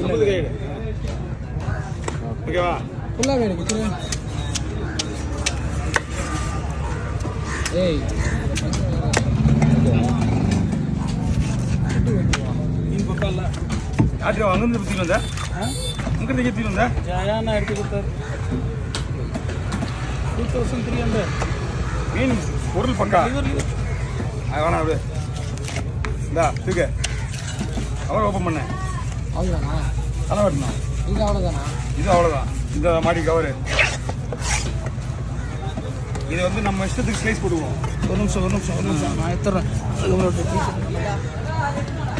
புது கைடு ஓகேவா ஃபுல்லாக எனக்கு ஏய் மீன் பக்கம் இல்லை யாத்திரை அங்கிருந்து பற்றி வந்த அங்கிருந்து ஏற்றி வந்த ஜாயாண்ணா எடுத்து கொடுத்தாரு டூ தௌசண்ட் த்ரீ ஹண்ட்ரட் மீன் பொருள் பக்கா அது வேணாம் அப்படியே இந்தா தூக்க அவர் ஓப்பன் பண்ணேன் அவ்வளோதானா தலை வெட்டணும் இது அவ்வளோதானா இது அவ்வளோதான் இந்த மாடி கவரு இது வந்து நம்ம இஷ்டத்துக்கு ஸ்லைஸ் போடுவோம் ஒரு நிமிஷம் ஒரு நிமிஷம் ஒரு நிமிஷம் நான் எடுத்துறேன் அதுக்கப்புறம்